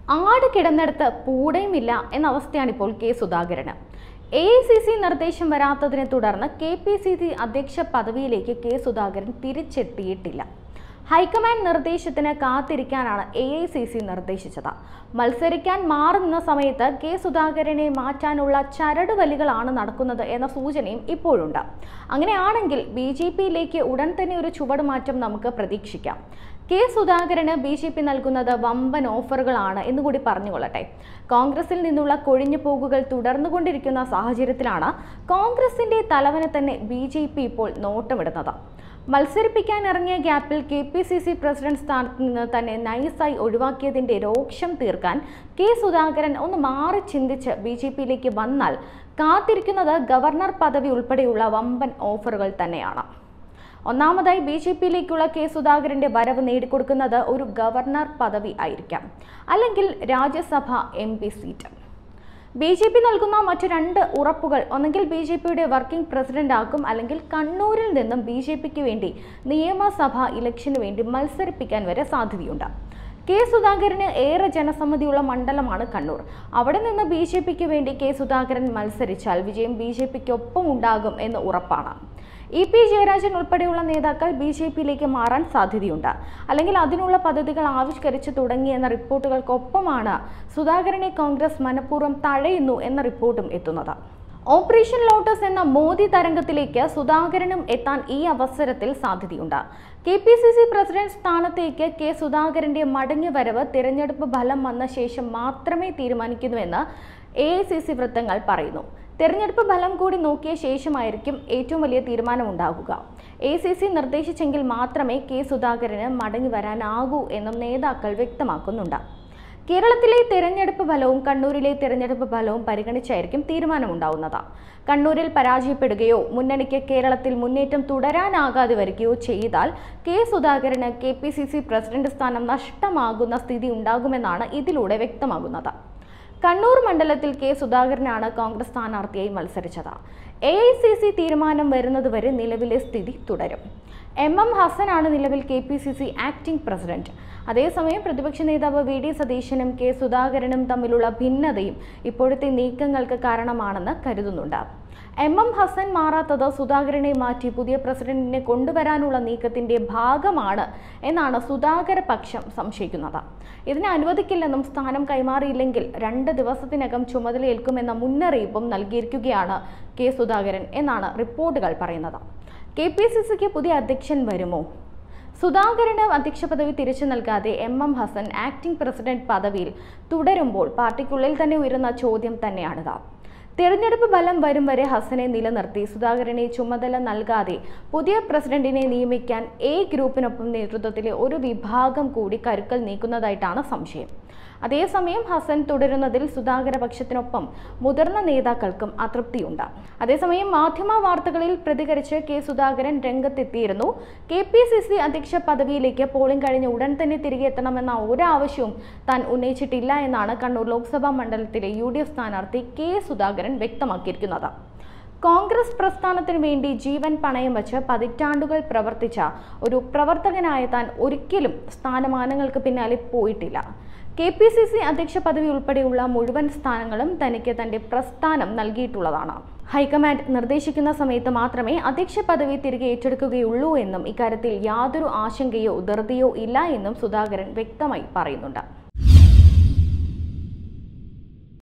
ആട് കിടന്നിടത്ത് പൂടയുമില്ല എന്ന അവസ്ഥയാണ് ഇപ്പോൾ കെ സുധാകരന് എ ഐ സി സി നിർദ്ദേശം വരാത്തതിനെ തുടർന്ന് കെ പി സി സി അധ്യക്ഷ പദവിയിലേക്ക് കെ സുധാകരൻ തിരിച്ചെത്തിയിട്ടില്ല ഹൈക്കമാൻഡ് നിർദ്ദേശത്തിന് കാത്തിരിക്കാനാണ് എ ഐ സി സി നിർദ്ദേശിച്ചത് മത്സരിക്കാൻ മാറി നിന്ന സമയത്ത് കെ സുധാകരനെ മാറ്റാനുള്ള ചരടുവലികളാണ് നടക്കുന്നത് എന്ന സൂചനയും ഇപ്പോഴുണ്ട് അങ്ങനെയാണെങ്കിൽ ബി ജെ പിയിലേക്ക് ഉടൻ തന്നെ ഒരു ചുവടുമാറ്റം നമുക്ക് പ്രതീക്ഷിക്കാം കെ സുധാകരന് ബി ജെ പി നൽകുന്നത് വമ്പൻ ഓഫറുകളാണ് എന്നുകൂടി പറഞ്ഞുകൊള്ളട്ടെ കോൺഗ്രസിൽ നിന്നുള്ള കൊഴിഞ്ഞു പോകുകൾ തുടർന്നുകൊണ്ടിരിക്കുന്ന സാഹചര്യത്തിലാണ് കോൺഗ്രസിന്റെ തലവനെ തന്നെ ബി ജെ പി ഇപ്പോൾ നോട്ടമിടുന്നത് മത്സരിപ്പിക്കാൻ ഇറങ്ങിയ ഗ്യാപ്പിൽ K P C C president സ്ഥാനത്ത് നിന്ന് തന്നെ നൈസായി ഒഴിവാക്കിയതിന്റെ രോക്ഷം തീർക്കാൻ കെ സുധാകരൻ ഒന്ന് മാറി ചിന്തിച്ച് ബി ജെ പിയിലേക്ക് വന്നാൽ കാത്തിരിക്കുന്നത് ഗവർണർ പദവി ഉൾപ്പെടെയുള്ള വമ്പൻ ഓഫറുകൾ തന്നെയാണ് ഒന്നാമതായി ബി ജെ പിയിലേക്കുള്ള കെ സുധാകരന്റെ വരവ് നേടിക്കൊടുക്കുന്നത് ഒരു ഗവർണർ പദവി ആയിരിക്കാം അല്ലെങ്കിൽ Rajya Sabha M P seat B J P നൽകുന്ന മറ്റ് രണ്ട് ഉറപ്പുകൾ ഒന്നെങ്കിൽ ബി ജെ പിയുടെ വർക്കിംഗ് പ്രസിഡന്റ് ആക്കും അല്ലെങ്കിൽ കണ്ണൂരിൽ നിന്നും ബി ജെ പിക്ക് വേണ്ടി നിയമസഭാ ഇലക്ഷന് വേണ്ടി മത്സരിപ്പിക്കാൻ വരെ സാധ്യതയുണ്ട് കെ സുധാകരന് ഏറെ ജനസമ്മതിയുള്ള മണ്ഡലമാണ് കണ്ണൂർ അവിടെ നിന്ന് ബി ജെ പിക്ക് വേണ്ടി കെ സുധാകരൻ മത്സരിച്ചാൽ വിജയം ബി ജെ പിക്ക് ഒപ്പം ഉണ്ടാകും എന്ന് ഉറപ്പാണ് ഇ പി ജയരാജൻ ഉൾപ്പെടെയുള്ള നേതാക്കൾ ബി ജെ പിയിലേക്ക് മാറാൻ സാധ്യതയുണ്ട് അല്ലെങ്കിൽ അതിനുള്ള പദ്ധതികൾ ആവിഷ്കരിച്ചു തുടങ്ങിയെന്ന റിപ്പോർട്ടുകൾക്കൊപ്പമാണ് സുധാകരനെ കോൺഗ്രസ് മനഃപൂർവ്വം തഴയുന്നു എന്ന റിപ്പോർട്ടും എത്തുന്നത് ഓപ്പറേഷൻ ലോട്ടസ് എന്ന മോദി തരംഗത്തിലേക്ക് സുധാകരനും എത്താൻ ഈ അവസരത്തിൽ സാധ്യതയുണ്ട് K P C C president സ്ഥാനത്തേക്ക് കെ സുധാകരന്റെ മടങ്ങി വരവ് തിരഞ്ഞെടുപ്പ് ഫലം വന്ന ശേഷം മാത്രമേ തീരുമാനിക്കുന്നുവെന്ന് എ ഐ സി സി വൃത്തങ്ങൾ പറയുന്നു തെരഞ്ഞെടുപ്പ് ഫലം കൂടി നോക്കിയ ശേഷമായിരിക്കും ഏറ്റവും വലിയ തീരുമാനമുണ്ടാകുക എ സി സി നിർദ്ദേശിച്ചെങ്കിൽ മാത്രമേ കെ സുധാകരന് മടങ്ങി വരാനാകൂ എന്നും നേതാക്കൾ വ്യക്തമാക്കുന്നുണ്ട് കേരളത്തിലെ തെരഞ്ഞെടുപ്പ് ഫലവും കണ്ണൂരിലെ തെരഞ്ഞെടുപ്പ് ഫലവും പരിഗണിച്ചായിരിക്കും തീരുമാനമുണ്ടാവുന്നത് കണ്ണൂരിൽ പരാജയപ്പെടുകയോ മുന്നണിക്ക് കേരളത്തിൽ മുന്നേറ്റം തുടരാനാകാതെ വരികയോ ചെയ്താൽ കെ സുധാകരന് K P C C president സ്ഥാനം നഷ്ടമാകുന്ന സ്ഥിതി ഉണ്ടാകുമെന്നാണ് ഇതിലൂടെ വ്യക്തമാകുന്നത് കണ്ണൂർ മണ്ഡലത്തിൽ കെ സുധാകരനാണ് കോൺഗ്രസ് സ്ഥാനാർത്ഥിയായി മത്സരിച്ചത് എ ഐ സി സി തീരുമാനം വരുന്നതുവരെ നിലവിലെ സ്ഥിതി തുടരും എം എം ഹസനാണ് നിലവിൽ K P C C acting president അതേസമയം പ്രതിപക്ഷ നേതാവ് വി ഡി സതീശനും കെ സുധാകരനും തമ്മിലുള്ള ഭിന്നതയും ഇപ്പോഴത്തെ നീക്കങ്ങൾക്ക് കാരണമാണെന്ന് കരുതുന്നുണ്ട് എം എം ഹസൻ മാറാത്തത് സുധാകരനെ മാറ്റി പുതിയ പ്രസിഡന്റിനെ കൊണ്ടുവരാനുള്ള നീക്കത്തിന്റെ ഭാഗമാണ് എന്നാണ് സുധാകര പക്ഷം സംശയിക്കുന്നത് ഇതിനെ അനുവദിക്കില്ലെന്നും സ്ഥാനം കൈമാറിയില്ലെങ്കിൽ രണ്ട് ദിവസത്തിനകം ചുമതലയേൽക്കുമെന്ന മുന്നറിയിപ്പും നൽകിയിരിക്കുകയാണ് കെ സുധാകരൻ എന്നാണ് റിപ്പോർട്ടുകൾ പറയുന്നത് കെ പി സി സിക്ക് പുതിയ അധ്യക്ഷൻ വരുമോ സുധാകരന് അധ്യക്ഷ പദവി തിരിച്ചു നൽകാതെ M M Hassan acting president പദവിയിൽ തുടരുമ്പോൾ പാർട്ടിക്കുള്ളിൽ തന്നെ ഉയരുന്ന ചോദ്യം തന്നെയാണിത് തിരഞ്ഞെടുപ്പ് ഫലം വരും വരെ ഹസനെ നിലനിർത്തി സുധാകരനെ ചുമതല നൽകാതെ പുതിയ പ്രസിഡന്റിനെ നിയമിക്കാൻ എ ഗ്രൂപ്പിനൊപ്പം നേതൃത്വത്തിലെ ഒരു വിഭാഗം കൂടി കരുക്കൾ നീക്കുന്നതായിട്ടാണ് സംശയം അതേസമയം ഹസൻ തുടരുന്നതിൽ സുധാകര പക്ഷത്തിനൊപ്പം മുതിർന്ന നേതാക്കൾക്കും അതൃപ്തിയുണ്ട് അതേസമയം മാധ്യമ വാർത്തകളിൽ പ്രതികരിച്ച് കെ സുധാകരൻ രംഗത്തെത്തിയിരുന്നു കെ പി സി സി അധ്യക്ഷ പദവിയിലേക്ക് പോളിംഗ് കഴിഞ്ഞ് ഉടൻ തന്നെ തിരികെ എത്തണമെന്ന ഒരാവശ്യവും താൻ ഉന്നയിച്ചിട്ടില്ല എന്നാണ് കണ്ണൂർ ലോക്സഭാ മണ്ഡലത്തിലെ യു ഡി എഫ് സ്ഥാനാർത്ഥി കെ സുധാകരൻ വ്യക്തമാക്കിയിരിക്കുന്നത് കോൺഗ്രസ് പ്രസ്ഥാനത്തിന് വേണ്ടി ജീവൻ പണയം വച്ച് പതിറ്റാണ്ടുകൾ പ്രവർത്തിച്ച ഒരു പ്രവർത്തകനായ താൻ ഒരിക്കലും സ്ഥാനമാനങ്ങൾക്ക് പിന്നാലെ പോയിട്ടില്ല കെ പി സി സി അധ്യക്ഷ പദവി ഉൾപ്പെടെയുള്ള മുഴുവൻ സ്ഥാനങ്ങളും തനിക്ക് തന്റെ പ്രസ്ഥാനം നൽകിയിട്ടുള്ളതാണ് ഹൈക്കമാൻഡ് നിർദ്ദേശിക്കുന്ന സമയത്ത് മാത്രമേ അധ്യക്ഷ പദവി തിരികെ ഏറ്റെടുക്കുകയുള്ളൂ എന്നും ഇക്കാര്യത്തിൽ യാതൊരു ആശങ്കയോ ധൃതിയോ ഇല്ല എന്നും സുധാകരൻ വ്യക്തമായി പറയുന്നുണ്ട്